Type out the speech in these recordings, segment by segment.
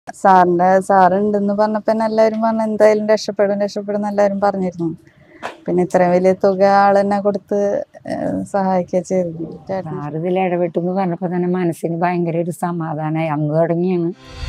സാറിന്റെ സാറുണ്ടെന്ന് പറഞ്ഞപ്പോ തന്നെ എല്ലാവരും പറഞ്ഞു എന്തായാലും രക്ഷപ്പെടും രക്ഷപ്പെടും എന്ന് എല്ലാവരും പറഞ്ഞിരുന്നു പിന്നെ ഇത്രയും വലിയ തുക ആൾ തന്നെ കൊടുത്ത് ഏഹ് സഹായിക്കുക ചെയ്തു ചേട്ടൻ സാറ് ഇതിൽ ഇടപെട്ടു എന്ന് പറഞ്ഞപ്പോൾ തന്നെ മനസ്സിന് ഭയങ്കര ഒരു സമാധാനമായി അന്ന് തുടങ്ങിയാണ്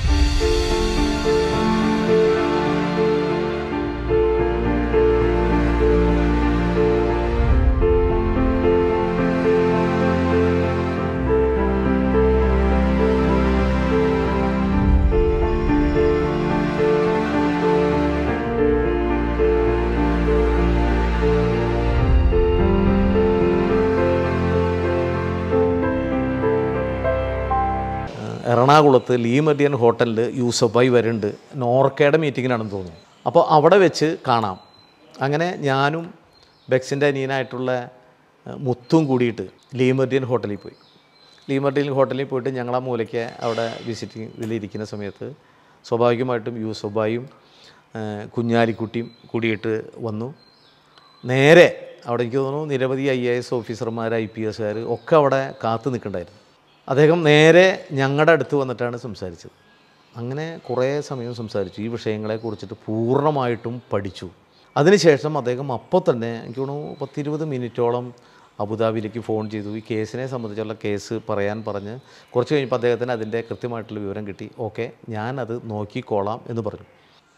എറണാകുളത്ത് ലീ മെറിഡിയൻ ഹോട്ടലിൽ യൂസഫായി വരുന്നുണ്ട് നോർക്കയുടെ മീറ്റിങ്ങിനാണെന്ന് തോന്നുന്നു അപ്പോൾ അവിടെ വെച്ച് കാണാം അങ്ങനെ ഞാനും ബെക്സിൻ്റെ അനിയനായിട്ടുള്ള ഏഹ്, മുത്തും കൂടിയിട്ട് ലീ മെറിഡിയൻ ഹോട്ടലിൽ പോയി ലീ മെറിഡിയൻ ഹോട്ടലിൽ പോയിട്ട് ഞങ്ങൾ ആ മൂലയ്ക്ക് അവിടെ വിസിറ്റിംഗ് ഇതിലിരിക്കുന്ന സമയത്ത് സ്വാഭാവികമായിട്ടും യൂസഫായും ഏഹ്, കുഞ്ഞാലിക്കുട്ടിയും കൂടിയിട്ട് വന്നു നേരെ അവിടെ എനിക്ക് തോന്നുന്നു നിരവധി ഐ എ എസ് ഓഫീസർമാർ ഐ പി എസ്സുകാർ ഒക്കെ അവിടെ കാത്തു നിൽക്കണ്ടായിരുന്നു അദ്ദേഹം നേരെ ഞങ്ങളുടെ അടുത്ത് വന്നിട്ടാണ് സംസാരിച്ചത് അങ്ങനെ കുറേ സമയം സംസാരിച്ചു ഈ വിഷയങ്ങളെ കുറിച്ചിട്ട് പൂർണ്ണമായിട്ടും പഠിച്ചു അതിനുശേഷം അദ്ദേഹം അപ്പോൾ തന്നെ എനിക്ക് തോന്നുന്നു പത്തിരുപത് മിനിറ്റോളം അബുദാബിയിലേക്ക് ഫോൺ ചെയ്തു ഈ കേസിനെ സംബന്ധിച്ചുള്ള കേസ് പറയാൻ പറഞ്ഞ് കുറച്ച് കഴിഞ്ഞപ്പോൾ അദ്ദേഹത്തിന് അതിൻ്റെ കൃത്യമായിട്ടുള്ള വിവരം കിട്ടി ഓക്കെ ഞാനത് നോക്കിക്കോളാം എന്ന് പറഞ്ഞു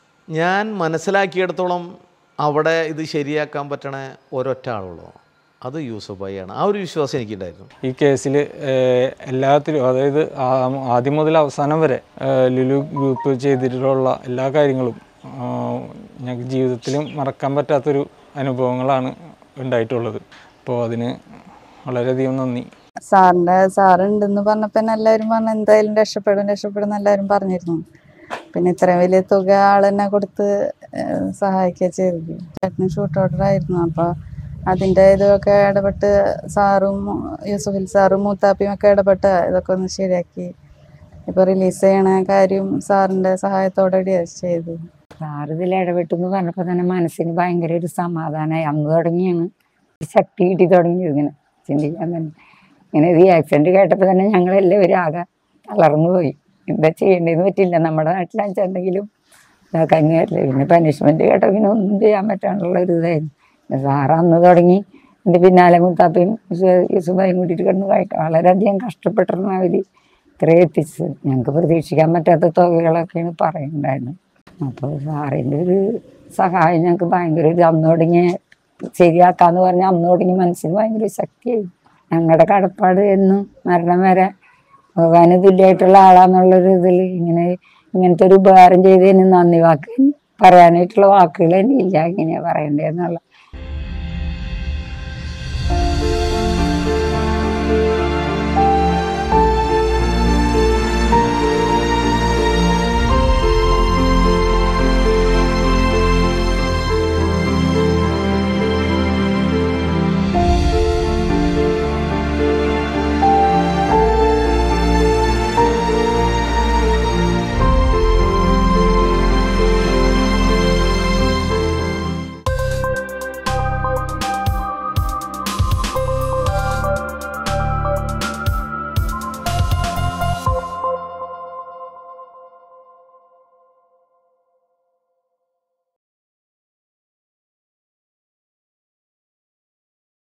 ഞാൻ മനസ്സിലാക്കിയിടത്തോളം അവിടെ ഇത് ശരിയാക്കാൻ പറ്റണ ഒരൊറ്റ ആളുള്ളൂ അത് യൂസഫ് ഭായിയാണ് ആ ഒരു വിശ്വാസം എനിക്കുണ്ടായിരുന്നു ഈ കേസിൽ എല്ലാത്തിലും അതായത് ആ- ആദ്യം മുതൽ അവസാനം വരെ ഏഹ്, ലുലു ഗ്രൂപ്പ് ചെയ്തിട്ടുള്ള എല്ലാ കാര്യങ്ങളും ആഹ്, ഞങ്ങൾക്ക് ജീവിതത്തിലും മറക്കാൻ പറ്റാത്തൊരു അനുഭവങ്ങളാണ് ഉണ്ടായിട്ടുള്ളത് അപ്പോൾ അതിന് വളരെയധികം നന്ദി സാറിന്റെ സാറുണ്ടെന്ന് പറഞ്ഞപ്പോ തന്നെ എല്ലാവരും പറഞ്ഞു എന്തായാലും രക്ഷപ്പെടും രക്ഷപ്പെടും എന്ന് എല്ലാവരും പറഞ്ഞിരുന്നു പിന്നെ ഇത്രയും വലിയ തുക ആൾ തന്നെ കൊടുത്ത് ഏഹ് സഹായിക്കുക ചെയ്തു ചേട്ടന് ഷൂട്ട് ഓർഡർ ആയിരുന്നു അപ്പൊ അതിന്റെ ഇതൊക്കെ ഇടപെട്ട് സാറും യൂസുഫിൽ സാറും മൂത്താപ്പിയും ഒക്കെ ഇടപെട്ട് ഇതൊക്കെ ഒന്ന് ശരിയാക്കി ഇപ്പൊ റിലീസ് ചെയ്യണ കാര്യം സാറിന്റെ സഹായത്തോടെ ചെയ്തു സാറ് ഇതിൽ ഇടപെട്ടു എന്ന് പറഞ്ഞപ്പോൾ തന്നെ മനസ്സിന് ഭയങ്കര ഒരു സമാധാനമായി അന്ന് തുടങ്ങിയാണ് ഒരു ശക്തി കിട്ടി തുടങ്ങിയത് ഇങ്ങനെ ചിന്തിക്കാൻ തന്നെ ഇങ്ങനെ ഈ ആക്സിഡന്റ് കേട്ടപ്പോൾ തന്നെ ഞങ്ങളെല്ലാവരും ആകെ തളർന്നു പോയി എന്താ ചെയ്യേണ്ടതെന്ന് പറ്റില്ല നമ്മുടെ നാട്ടിലാണെന്നുണ്ടെങ്കിലും ഇതാക്കാൻ പറ്റില്ല പിന്നെ പനിഷ്മെന്റ് കേട്ട പിന്നെ ഒന്നും ചെയ്യാൻ പറ്റാനുള്ള ഒരു ഇതായിരുന്നു പിന്നെ സാറ് അന്ന് തുടങ്ങി എൻ്റെ പിന്നാലെ മുത്താപ്പയും യൂസുഫായും കൂട്ടിയിട്ട് കിടന്ന് കഴിക്കാം വളരെയധികം കഷ്ടപ്പെട്ടിരുന്ന അവർ ഇത്രയും എത്തിച്ചത് ഞങ്ങൾക്ക് പ്രതീക്ഷിക്കാൻ പറ്റാത്ത തുകകളൊക്കെയാണ് പറയുന്നുണ്ടായിരുന്നത് അപ്പോൾ സാറിൻ്റെ ഒരു സഹായം ഞങ്ങൾക്ക് ഭയങ്കര ഒരു അന്ന് തുടങ്ങി ശരിയാക്കാന്ന് പറഞ്ഞാൽ അന്ന് തുടങ്ങി മനസ്സിന് ഭയങ്കര ഒരു ശക്തിയായി ഞങ്ങളുടെ കടപ്പാട് എന്നും മരണം വരെ ഭഗവാന് തുല്യമായിട്ടുള്ള ആളാന്നുള്ളൊരു ഇതിൽ ഇങ്ങനെ ഇങ്ങനത്തെ ഒരു ഉപകാരം ചെയ്തതിന് നന്ദി വാക്ക് പറയാനായിട്ടുള്ള വാക്കുകൾ തന്നെ ഇല്ല ഇങ്ങനെയാ പറയണ്ടേന്നുള്ള